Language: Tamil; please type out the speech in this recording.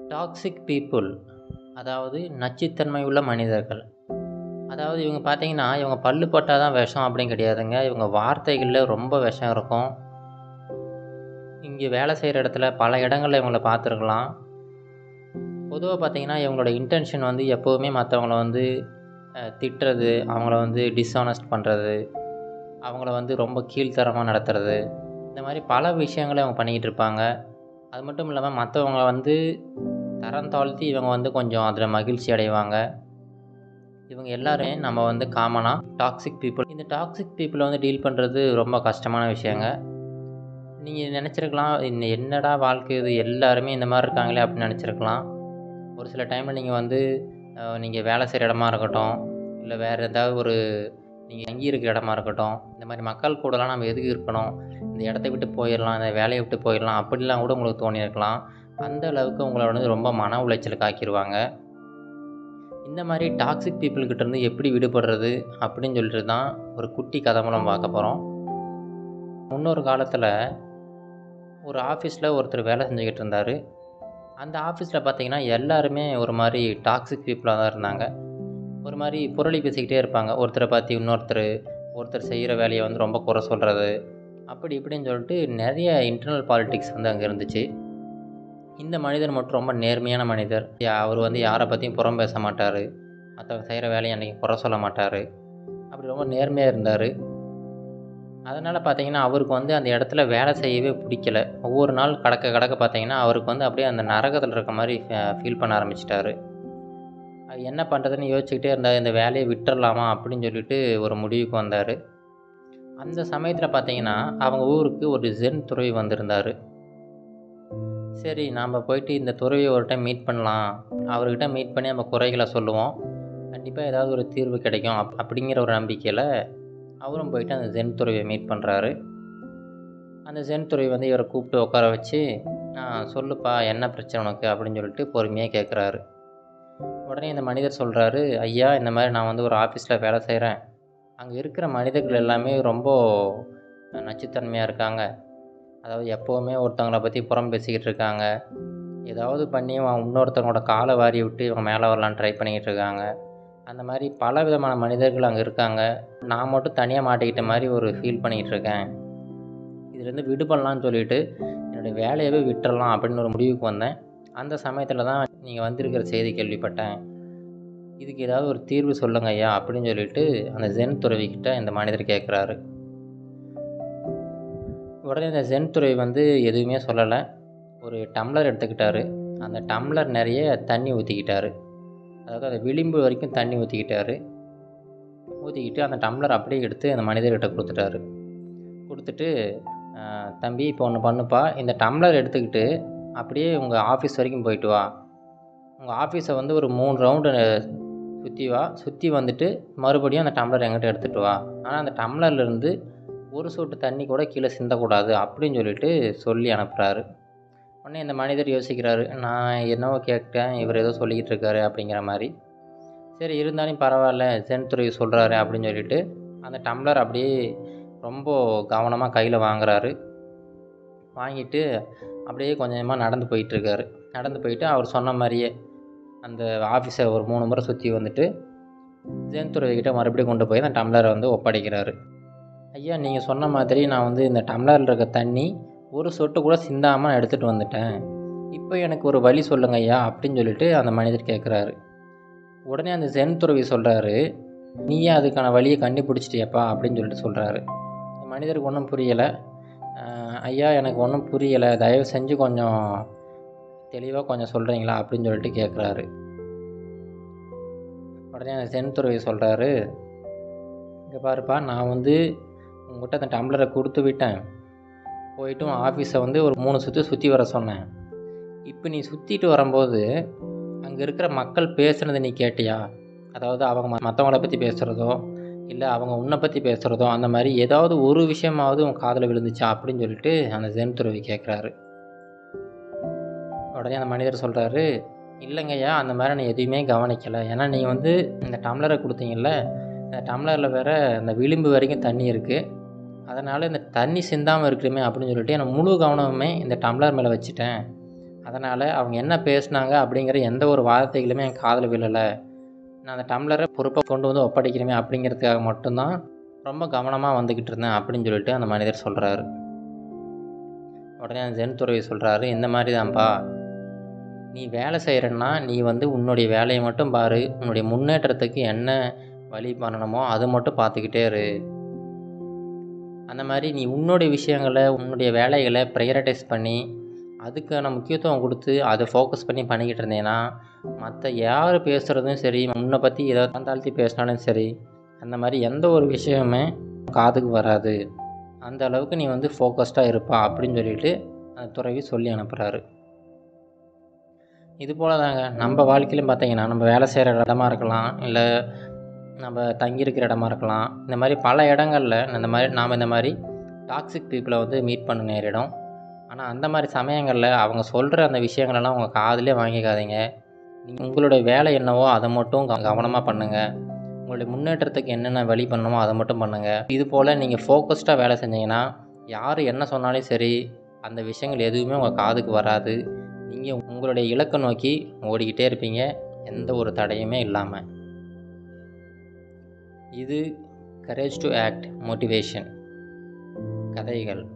டாக்ஸிக் பீப்புள் அதாவது நச்சுத்தன்மை உள்ள மனிதர்கள் அதாவது இவங்க பார்த்தீங்கன்னா இவங்க பல்லு பட்டால் தான் விஷம் அப்படின்னு கிடையாதுங்க இவங்க வார்த்தைகளில் ரொம்ப விஷம் இருக்கும் இங்கே வேலை செய்கிற இடத்துல பல இடங்களில் இவங்கள பார்த்துருக்கலாம் பொதுவாக பார்த்தீங்கன்னா இவங்களோட இன்டென்ஷன் வந்து எப்போவுமே மற்றவங்கள வந்து அஹ், திட்டுறது அவங்கள வந்து டிஸ்ஆனஸ்ட் பண்ணுறது அவங்கள வந்து ரொம்ப கீழ்த்தரமாக நடத்துறது இந்த மாதிரி பல விஷயங்களை அவங்க பண்ணிக்கிட்டு இருப்பாங்க அது மட்டும் இல்லாமல் மற்றவங்க வந்து தரம் தாழ்த்தி இவங்க வந்து கொஞ்சம் அதில் மகிழ்ச்சி அடைவாங்க இவங்க எல்லாரையும் நம்ம வந்து காமனாக டாக்ஸிக் பீப்புள் இந்த டாக்ஸிக் பீப்புளை வந்து டீல் பண்ணுறது ரொம்ப கஷ்டமான விஷயங்க நீங்கள் நினச்சிருக்கலாம் இந்த என்னடா வாழ்க்கை இது எல்லாருமே இந்த மாதிரி இருக்காங்களே அப்படின்னு நினச்சிருக்கலாம் ஒரு சில டைமில் நீங்கள் வந்து நீங்கள் வேலை செய்கிற இடமா இருக்கட்டும் இல்லை வேறு ஏதாவது ஒரு நீங்கள் தங்கி இருக்கிற இடமா இருக்கட்டும் இந்த மாதிரி மக்கள் கூடலாம் நம்ம எதுக்கு இருக்கணும் இந்த இடத்த விட்டு போயிடலாம் இந்த வேலையை விட்டு போயிடலாம் அப்படிலாம் கூட உங்களுக்கு தோணியிருக்கலாம் அந்த அளவுக்கு உங்களை வந்து ரொம்ப மன உளைச்சலுக்கு ஆக்கிடுவாங்க இந்த மாதிரி டாக்ஸிக் பீப்புள்கிட்ட இருந்து எப்படி விடுபடுறது அப்படின்னு சொல்லிட்டு தான் ஒரு குட்டி கதை மூலம் பார்க்க போகிறோம் முன்னொரு காலத்தில் ஒரு ஆஃபீஸில் ஒருத்தர் வேலை செஞ்சுக்கிட்டு இருந்தார் அந்த ஆஃபீஸில் பார்த்தீங்கன்னா எல்லாருமே ஒரு மாதிரி டாக்ஸிக் பீப்புளாக தான் இருந்தாங்க ஒரு மாதிரி புரளி பேசிக்கிட்டே இருப்பாங்க ஒருத்தரை பார்த்து இன்னொருத்தர் ஒருத்தர் செய்கிற வேலையை வந்து ரொம்ப குறை சொல்கிறது அப்படி இப்படின்னு சொல்லிட்டு நிறைய இன்டர்னல் பாலிடிக்ஸ் வந்து அங்கே இருந்துச்சு இந்த மனிதர் மட்டும் ரொம்ப நேர்மையான மனிதர் யா- அவர் வந்து யாரை பற்றியும் புறம் பேச மாட்டார் மற்றவங்க செய்கிற வேலையை அன்றைக்கி குறை சொல்ல மாட்டார் அப்படி ரொம்ப நேர்மையாக இருந்தார் அதனால் பார்த்தீங்கன்னா அவருக்கு வந்து அந்த இடத்துல வேலை செய்யவே பிடிக்கல ஒவ்வொரு நாள் கடக்க கடக்க பார்த்தீங்கன்னா அவருக்கு வந்து அப்படியே அந்த நரகத்தில் இருக்க மாதிரி ஃபீல் பண்ண ஆரம்பிச்சிட்டாரு அது என்ன பண்ணுறதுன்னு யோசிச்சுக்கிட்டே இருந்தார் இந்த வேலையை விட்டுறலாமா அப்படின்னு சொல்லிட்டு ஒரு முடிவுக்கு வந்தார் அந்த சமயத்தில் பார்த்தீங்கன்னா அவங்க ஊருக்கு ஒரு ஜென் துறவி வந்திருந்தார் சரி நாம் போயிட்டு இந்த துறவியை ஒரு டைம் மீட் பண்ணலாம் அவர்கிட்ட மீட் பண்ணி நம்ம குறைகளை சொல்லுவோம் கண்டிப்பாக ஏதாவது ஒரு தீர்வு கிடைக்கும் அப் அப்படிங்கிற ஒரு நம்பிக்கையில் அவரும் போயிட்டு அந்த ஜென் துறவியை மீட் பண்ணுறாரு அந்த ஜென் துறவி வந்து இவரை கூப்பிட்டு உட்கார வச்சு "ஆ, சொல்லுப்பா என்ன பிரச்சனை உனக்கு அப்படின்னு சொல்லிட்டு பொறுமையாக கேட்குறாரு உடனே இந்த மனிதர் சொல்கிறாரு ஐயா இந்த மாதிரி நான் வந்து ஒரு ஆஃபீஸில் வேலை செய்கிறேன் அங்கே இருக்கிற மனிதர்கள் எல்லாமே ரொம்ப நச்சுத்தன்மையாக இருக்காங்க அதாவது எப்போவுமே ஒருத்தவங்கள பற்றி புறம் பேசிக்கிட்டு இருக்காங்க ஏதாவது பண்ணி அவன் இன்னொருத்தவங்களோட காலை வாரி விட்டு இவங்க மேலே வரலான்னு ட்ரை பண்ணிக்கிட்டு இருக்காங்க அந்த மாதிரி பல விதமான மனிதர்கள் அங்கே இருக்காங்க நான் மட்டும் தனியாக மாட்டிக்கிட்ட மாதிரி ஒரு ஃபீல் பண்ணிக்கிட்டு இருக்கேன் இதுலேருந்து விடுபடலான்னு சொல்லிட்டு என்னுடைய வேலையவே விட்டுறலாம் அப்படின்னு ஒரு முடிவுக்கு வந்தேன் அந்த சமயத்தில் தான் நீங்கள் வந்திருக்கிற செய்தி கேள்விப்பட்டேன் இதுக்கு ஏதாவது ஒரு தீர்வு சொல்லுங்க ஐயா அப்படின்னு சொல்லிட்டு அந்த ஜென் துறவிக்கிட்ட இந்த மனிதர் கேட்குறாரு உடனே இந்த ஜென் துறவி வந்து எதுவுமே சொல்லலை ஒரு டம்ளர் எடுத்துக்கிட்டாரு அந்த டம்ளர் நிறைய தண்ணி ஊற்றிக்கிட்டாரு அதாவது அந்த விளிம்பு வரைக்கும் தண்ணி ஊற்றிக்கிட்டாரு ஊற்றிக்கிட்டு அந்த டம்ளர் அப்படியே எடுத்து அந்த மனிதர்கிட்ட கொடுத்துட்டாரு கொடுத்துட்டு "ஆஹ், தம்பி இப்போ ஒன்று பண்ணுப்பா இந்த டம்ளர் எடுத்துக்கிட்டு அப்படியே உங்கள் ஆஃபீஸ் வரைக்கும் போயிட்டு வா உங்கள் ஆஃபீஸை வந்து ஒரு மூணு ரவுண்டு சுற்றி வா சுற்றி வந்துட்டு மறுபடியும் அந்த டம்ளர் எங்கிட்ட எடுத்துகிட்டு வா ஆனால் அந்த டம்ளர்லேருந்து ஒரு சொட்டு தண்ணி கூட கீழே சிந்தக்கூடாது அப்படின்னு சொல்லிட்டு சொல்லி அனுப்புகிறாரு உடனே இந்த மனிதர் யோசிக்கிறாரு நான் என்னவோ கேட்டேன் இவர் ஏதோ சொல்லிக்கிட்டு இருக்காரு அப்படிங்கிற மாதிரி சரி இருந்தாலும் பரவாயில்ல ஜென் துறவி சொல்கிறாரு அப்படின்னு சொல்லிட்டு அந்த டம்ளர் அப்படியே ரொம்ப கவனமாக கையில் வாங்குறாரு வாங்கிட்டு அப்படியே கொஞ்சமாக நடந்து போயிட்டுருக்காரு நடந்து போயிட்டு அவர் சொன்ன மாதிரியே அந்த ஆஃபீஸை ஒரு மூணு முறை சுற்றி வந்துட்டு ஜென் துறவிக்கிட்ட மறுபடியும் கொண்டு போய் அந்த டம்ளரை வந்து ஒப்படைக்கிறாரு ஐயா நீங்கள் சொன்ன மாதிரி நான் வந்து இந்த டம்ளரில் இருக்க தண்ணி ஒரு சொட்டு கூட சிந்தாமல் நான் எடுத்துகிட்டு வந்துட்டேன் இப்போ எனக்கு ஒரு வழி சொல்லுங்க ஐயா அப்படின்னு சொல்லிட்டு அந்த மனிதர் கேட்குறாரு உடனே அந்த ஜென் துறவி சொல்கிறாரு நீயே அதுக்கான வழியை கண்டுபிடிச்சிட்டியப்பா அப்படின்னு சொல்லிட்டு சொல்கிறாரு மனிதருக்கு ஒன்றும் புரியலை ஐயா எனக்கு ஒன்றும் புரியலை தயவு செஞ்சு கொஞ்சம் தெளிவாக கொஞ்சம் சொல்கிறீங்களா அப்படின்னு சொல்லிட்டு கேட்குறாரு உடனே அந்த ஜென் துறவி சொல்கிறாரு இங்கே பாருப்பா நான் வந்து உங்கள்கிட்ட அந்த டம்ளரை கொடுத்து விட்டேன் போயிட்டு உன் ஆஃபீஸை வந்து ஒரு மூணு சுற்றி சுற்றி வர சொன்னேன் இப்போ நீ சுற்றிட்டு வரும்போது அங்கே இருக்கிற மக்கள் பேசுனதை நீ கேட்டியா அதாவது அவங்க மற்றவங்கள பற்றி பேசுகிறதோ இல்லை அவங்க உன்னை பற்றி பேசுகிறதோ அந்த மாதிரி ஏதாவது ஒரு விஷயமாவது உன் காதில் விழுந்துச்சா அப்படின்னு சொல்லிட்டு அந்த ஜென் துறவி கேட்குறாரு உடனே அந்த மனிதர் சொல்கிறாரு இல்லைங்கய்யா அந்த மாதிரி நான் எதுவுமே கவனிக்கலை ஏன்னா நீங்கள் வந்து இந்த டம்ளரை கொடுத்தீங்கல்ல இந்த டம்ளரில் வேற இந்த விளிம்பு வரைக்கும் தண்ணி இருக்குது அதனால் இந்த தண்ணி சிந்தாமல் இருக்கணுமே அப்படின்னு சொல்லிட்டு நான் முழு கவனமுமே இந்த டம்ளர் மேலே வச்சுட்டேன் அதனால் அவங்க என்ன பேசுனாங்க அப்படிங்கிற எந்த ஒரு வார்த்தைகளுமே என் காதில் விழலை நான் அந்த டம்ளரை பொறுப்பை கொண்டு வந்து ஒப்படைக்கணுமே அப்படிங்கிறதுக்காக மட்டும்தான் ரொம்ப கவனமாக வந்துக்கிட்டு இருந்தேன் அப்படின்னு சொல்லிட்டு அந்த மனிதர் சொல்கிறாரு உடனே அந்த ஜென் துறவி சொல்கிறாரு இந்த மாதிரி தான்ப்பா நீ வேலை செய்கிறன்னா நீ வந்து உன்னுடைய வேலையை மட்டும் பாரு உன்னுடைய முன்னேற்றத்துக்கு என்ன வழி பண்ணணுமோ அது மட்டும் பார்த்துக்கிட்டே இரு அந்த மாதிரி நீ உன்னுடைய விஷயங்களை உன்னுடைய வேலைகளை ப்ரையரைட்டைஸ் பண்ணி அதுக்கான முக்கியத்துவம் கொடுத்து அதை ஃபோக்கஸ் பண்ணி பண்ணிக்கிட்டு இருந்தேன்னா மற்ற யார் பேசுகிறதும் சரி உன்னை பற்றி ஏதாவது தாழ்த்தி பேசினாலும் சரி அந்த மாதிரி எந்த ஒரு விஷயமுமே காதுக்கு வராது அந்த அளவுக்கு நீ வந்து ஃபோக்கஸ்டாக இருப்பா அப்படின்னு சொல்லிட்டு அந்த துறவி சொல்லி அனுப்புகிறாரு இது போல் தாங்க நம்ம வாழ்க்கையிலும் பார்த்தீங்கன்னா நம்ம வேலை செய்கிற இடமா இருக்கலாம் இல்லை நம்ம தங்கியிருக்கிற இடமா இருக்கலாம் இந்த மாதிரி பல இடங்களில் இந்த மாதிரி நாம் இந்த மாதிரி டாக்ஸிக் பீப்புளை வந்து மீட் பண்ண நேரிடும் ஆனால் அந்த மாதிரி சமயங்களில் அவங்க சொல்கிற அந்த விஷயங்களெல்லாம் உங்கள் காதிலே வாங்கிக்காதீங்க நீங்கள் உங்களுடைய வேலை என்னவோ அதை மட்டும் கவனமாக பண்ணுங்கள் உங்களுடைய முன்னேற்றத்துக்கு என்னென்ன வழி பண்ணணுமோ அதை மட்டும் பண்ணுங்கள் இது போல் நீங்கள் ஃபோக்கஸ்டாக வேலை செஞ்சீங்கன்னா யார் என்ன சொன்னாலும் சரி அந்த விஷயங்கள் எதுவுமே உங்கள் காதுக்கு வராது நீங்கள் உங்களுடைய இலக்கை நோக்கி ஓடிக்கிட்டே இருப்பீங்க எந்த ஒரு தடையுமே இல்லாமல் இது கரேஜ் டு ஆக்ட் மோட்டிவேஷன் கதைகள்